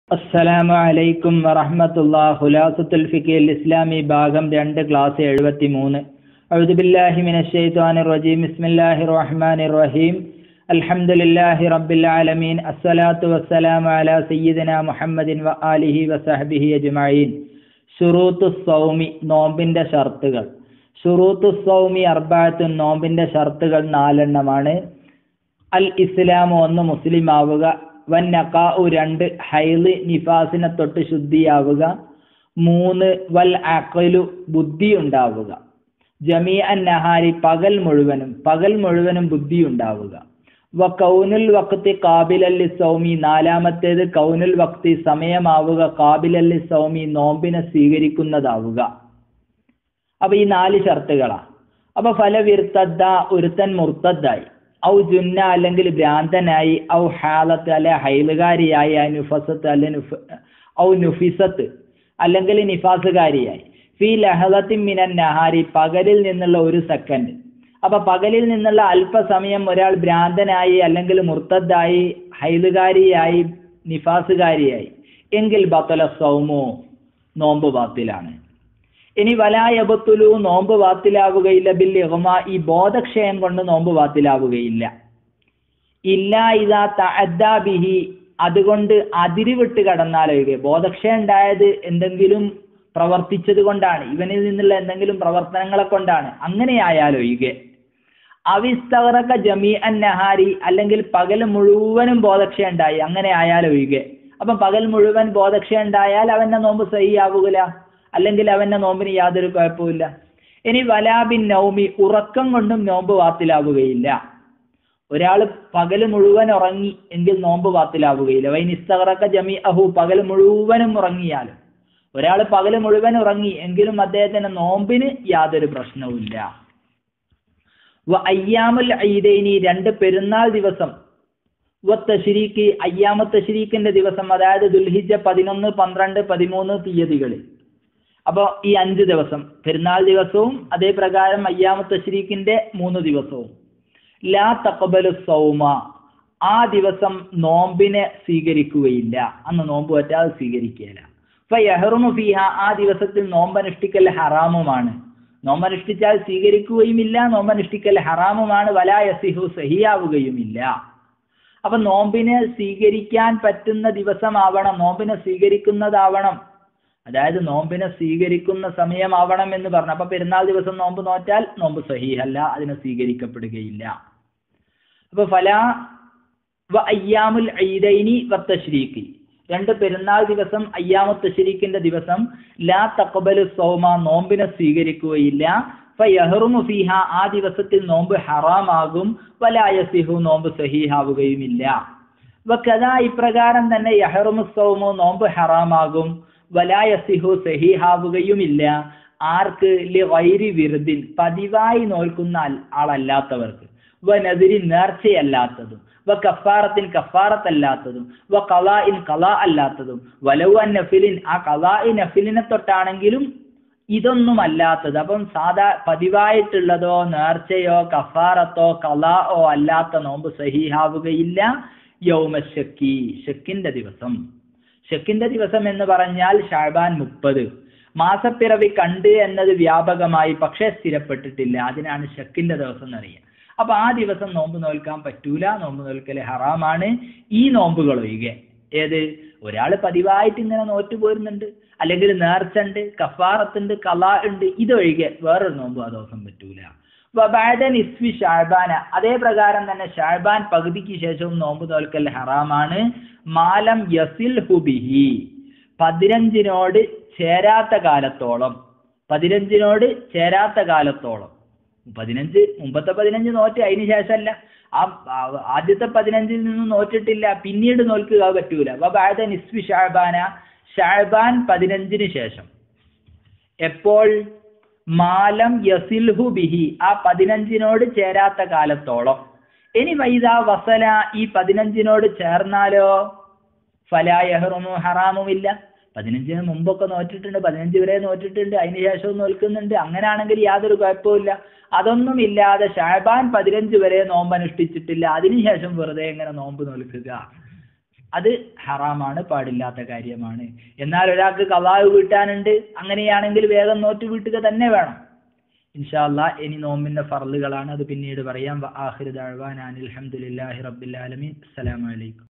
അസ്സലാമു അലൈക്കും വറഹ്മത്തുള്ളാ ഖുലാസത്തുൽ ഫിഖിൽ ഇസ്ലാമി ഭാഗം രണ്ട് ക്ലാസ് എഴുപത്തി മൂന്ന് അഊദു ബില്ലാഹി മിനശ് ശൈത്വാനിർ റജീം ബിസ്മില്ലാഹിർ റഹ്മാനിർ റഹീം അൽഹംദുലില്ലാഹി റബ്ബിൽ ആലമീൻ അസ്സലാത്തു വസ്സലാമു അലാ സയ്യിദിന മുഹമ്മദിൻ വ ആലിഹി വസഹ്ബിഹി അജ്മഈൻ ശുറൂത്തു സൗമി നോമ്പിന്റെ ഷർത്തുകൾ ഷുറൂത്തു സൗമി അർബാത്തുൻ നോമ്പിന്റെ ഷർത്തുകൾ നാലെണ്ണമാണ് അൽ ഇസ്ലാം ഒന്ന് മുസ്ലിം ആവുക വൻ നക്കാഉ രണ്ട് ഹൈല് നിഫാസിനെ തൊട്ട് ശുദ്ധിയാവുക മൂന്ന് വൽ അഖലു ബുദ്ധി ഉണ്ടാവുക ജമീ അൻ നഹാരി പകൽ മുഴുവനും പകൽ മുഴുവനും ബുദ്ധി ഉണ്ടാവുക വ കൗനുൽ വക്തി കാബിലല്ലി സൗമി നാലാമത്തേത് കൗനുൽ വക്തി സമയമാവുക കാബിലല്ലി സൗമി നോമ്പിനെ സ്വീകരിക്കുന്നതാവുക അപ്പൊ ഈ നാല് ഷർത്തുകളാ അപ്പൊ ഫലവിർത്തദ്ദ ഒരുത്തൻ മുർത്തദ്ദായി ഔ ജുന്ന അല്ലെങ്കിൽ ഭ്രാന്തനായി ഔ ഹാലത്ത് അല്ലെ ഹൈലുകാരിയായി ഔ നുഫസത്ത് അല്ലെ നുഫ് ഔ നുഫിസത്ത് അല്ലെങ്കിൽ നിഫാസുകാരിയായി ഫി ലഹലത്തി മിനൻ നഹാരി പകലിൽ നിന്നുള്ള ഒരു സെക്കൻഡ് അപ്പൊ പകലിൽ നിന്നുള്ള അല്പസമയം ഒരാൾ ഭ്രാന്തനായി അല്ലെങ്കിൽ മുർത്തദ്ദായി ഹൈലുകാരിയായി നിഫാസുകാരിയായി എങ്കിൽ ബത്തല സൗമോ നോമ്പ് ബാത്തിലാണ് ഇനി വലായബത്തുലു നോമ്പ് വാത്തിലാവുകയില്ല ബിൽ ഇഹ്മ ഈ ബോധക്ഷയം കൊണ്ട് നോമ്പ് വാത്തിലാവുകയില്ല ഇല്ല ഇതാ തഅദ്ദാ ബിഹി അതുകൊണ്ട് അതിരുവിട്ട് കടന്നാലൊഴികെ ബോധക്ഷയം ഉണ്ടായത് എന്തെങ്കിലും പ്രവർത്തിച്ചത് കൊണ്ടാണ് ഇവനിൽ നിന്നുള്ള എന്തെങ്കിലും പ്രവർത്തനങ്ങളെ കൊണ്ടാണ് അങ്ങനെയായാലൊഴികെ അവിസ്തറക്ക ജമീ അൻ നഹാരി അല്ലെങ്കിൽ പകൽ മുഴുവനും ബോധക്ഷയം ഉണ്ടായി അങ്ങനെ ആയാലൊഴികെ അപ്പം പകൽ മുഴുവൻ ബോധക്ഷയം ഉണ്ടായാൽ അവന്റെ നോമ്പ് സഹിയാവുകയില്ല അല്ലെങ്കിൽ അവന്റെ നോമ്പിന് യാതൊരു കുഴപ്പമില്ല ഇനി വലാബിൻ നൗമി ഉറക്കം കൊണ്ടും നോമ്പ് വാത്തിലാവുകയില്ല ഒരാൾ പകൽ മുഴുവൻ ഉറങ്ങി എങ്കിൽ നോമ്പ് വാത്തിലാവുകയില്ല വൈനിസ്തറക്ക ജമി അഹു പകൽ മുഴുവനും ഉറങ്ങിയാലും ഒരാൾ പകൽ മുഴുവൻ ഉറങ്ങി എങ്കിലും അദ്ദേഹത്തിന് നോമ്പിന് യാതൊരു പ്രശ്നവുമില്ല വ അയ്യാമുൽ ഐദൈനി രണ്ട് പെരുന്നാൾ ദിവസം വ തശ്രീക്ക് അയ്യാമ തശ്രീക്കിന്റെ ദിവസം അതായത് ദുൽഹിജ പതിനൊന്ന് പന്ത്രണ്ട് പതിമൂന്ന് തീയതികളിൽ അപ്പോൾ ഈ അഞ്ച് ദിവസം പെരുന്നാൾ ദിവസവും അതേ പ്രകാരം അയ്യാമ തശ്രീക്കിന്റെ മൂന്ന് ദിവസവും ലാ തക്കബലു സൗമ ആ ദിവസം നോമ്പിനെ സ്വീകരിക്കുകയില്ല അന്ന് നോമ്പ് പറ്റാതെ സ്വീകരിക്കുകയില്ല അപ്പൊ യഹറുമു ഫിഹ ആ ദിവസത്തിൽ നോമ്പനുഷ്ഠിക്കൽ ഹറാമുമാണ് നോമ്പനുഷ്ഠിച്ചാൽ സ്വീകരിക്കുകയുമില്ല നോമ്പനുഷ്ഠിക്കൽ ഹറാമുമാണ് വലായസിഹു സഹിയാവുകയുമില്ല അപ്പൊ നോമ്പിനെ സ്വീകരിക്കാൻ പറ്റുന്ന ദിവസമാവണം നോമ്പിനെ സ്വീകരിക്കുന്നതാവണം അതായത് നോമ്പിനെ സ്വീകരിക്കുന്ന സമയമാവണം എന്ന് പറഞ്ഞു അപ്പൊ പെരുന്നാൾ ദിവസം നോമ്പ് നോറ്റാൽ നോമ്പ് സഹീഹല്ല അതിനെ സ്വീകരിക്കപ്പെടുകയില്ല അപ്പൊ ഫല വ അയ്യാമുൽ ഐദൈനി വത്തശ്രീക്ക് രണ്ട് പെരുന്നാൾ ദിവസം അയ്യാമു തശ്രീക്കിന്റെ ദിവസം ലാ തക്കബലു സൗമ നോമ്പിനെ സ്വീകരിക്കുകയില്ല ഫയഹറുമു ഫീഹ ആ ദിവസത്തിൽ നോമ്പ് ഹറാമാകും വലായസിഹു നോമ്പ് സഹീഹാവുകയുമില്ല വക്കഥ ഇപ്രകാരം തന്നെ യഹറുമു സൗമു നോമ്പ് ഹറാമാകും വലായസിഹു സഹിഹാവുകയുമില്ല ആർക്ക് വൈരി വിരുദിൻ പതിവായി നോൽക്കുന്ന ആളല്ലാത്തവർക്ക് വ നദിരി നേർച്ചയല്ലാത്തതും വ കഫാറത്തിൻ കഫാറത്തല്ലാത്തതും വ കലാഇൻ കലാ അല്ലാത്തതും വലവു അൻ നഫിലിൻ ആ കലാഇ നഫിലിനെ തൊട്ടാണെങ്കിലും ഇതൊന്നും അല്ലാത്തത് അപ്പം സാധാ പതിവായിട്ടുള്ളതോ നേർച്ചയോ കഫാറത്തോ കലാഓ അല്ലാത്ത നോമ്പ് സഹിഹാവുകയില്ല യൗമ ഷക്കി ഷക്കിന്റെ ദിവസം ഷക്കിന്റെ ദിവസം എന്ന് പറഞ്ഞാൽ ഷാബാൻ മുപ്പത് മാസപ്പിറവി കണ്ട് എന്നത് വ്യാപകമായി പക്ഷേ സ്ഥിരപ്പെട്ടിട്ടില്ല അതിനാണ് ഷക്കിന്റെ ദിവസം എന്നറിയുക അപ്പൊ ആ ദിവസം നോമ്പ് നോൽക്കാൻ പറ്റൂല നോമ്പ് നോൽക്കൽ ഹറാമാണ് ഈ നോമ്പുകൾ ഒഴികെ ഏത് ഒരാൾ പതിവായിട്ട് ഇങ്ങനെ നോറ്റ് പോരുന്നുണ്ട് അല്ലെങ്കിൽ നേർച്ചുണ്ട് കഫാറത്തുണ്ട് കലാ ഉണ്ട് ഇതൊഴികെ വേറൊരു നോമ്പ് ആ ദിവസം പറ്റൂല വബാദൻ ഇസ്വി ഷാബാന അതേ പ്രകാരം തന്നെ ഷാബാൻ പകുതിക്ക് ശേഷവും നോമ്പ് നോൽക്കൽ ഹറാമാണ് മാലം യസിൽ ഹുബിഹി പതിനഞ്ചിനോട് ചേരാത്ത കാലത്തോളം പതിനഞ്ചിനോട് ചേരാത്ത കാലത്തോളം പതിനഞ്ച് മുമ്പത്തെ പതിനഞ്ച് നോറ്റ് അതിന് ശേഷമല്ല ആ ആദ്യത്തെ പതിനഞ്ചിൽ നിന്ന് നോറ്റിട്ടില്ല പിന്നീട് നോൽക്കുക പറ്റൂല വബാദ നിസ്വി ഷാബാന ഷാബാൻ പതിനഞ്ചിന് ശേഷം എപ്പോൾ മാലം യസിൽഹു ബിഹി ആ പതിനഞ്ചിനോട് ചേരാത്ത കാലത്തോളം ഇനി വൈദ വസല ഈ പതിനഞ്ചിനോട് ചേർന്നാലോ ഫലായഹറുമു ഹറാമുമില്ല പതിനഞ്ചിന് മുമ്പൊക്കെ നോറ്റിട്ടുണ്ട് പതിനഞ്ച് വരെ നോറ്റിട്ടുണ്ട് അതിന് ശേഷവും നോൽക്കുന്നുണ്ട് അങ്ങനെയാണെങ്കിൽ യാതൊരു കുഴപ്പമില്ല അതൊന്നും ഇല്ലാതെ ഷാബാൻ പതിനഞ്ച് വരെ നോമ്പ് അനുഷ്ഠിച്ചിട്ടില്ല അതിനുശേഷം വെറുതെ എങ്ങനെ നോമ്പ് നോൽക്കുക അത് ഹറാമാണ് പാടില്ലാത്ത കാര്യമാണ് എന്നാൽ ഒരാൾക്ക് കവാവ് വീട്ടാനുണ്ട് അങ്ങനെയാണെങ്കിൽ വേഗം നോറ്റ് വീട്ടുക തന്നെ വേണം ഇൻഷാല്ല ഇനി നോമ്പിന്റെ ഫർളുകളാണ് അത് പിന്നീട് പറയാം ആഹിർ ദഅ്വാനാ അനിൽ ഹംദുലില്ലാഹി റബ്ബിൽ ആലമീൻ അസ്സലാമു അലൈക്കും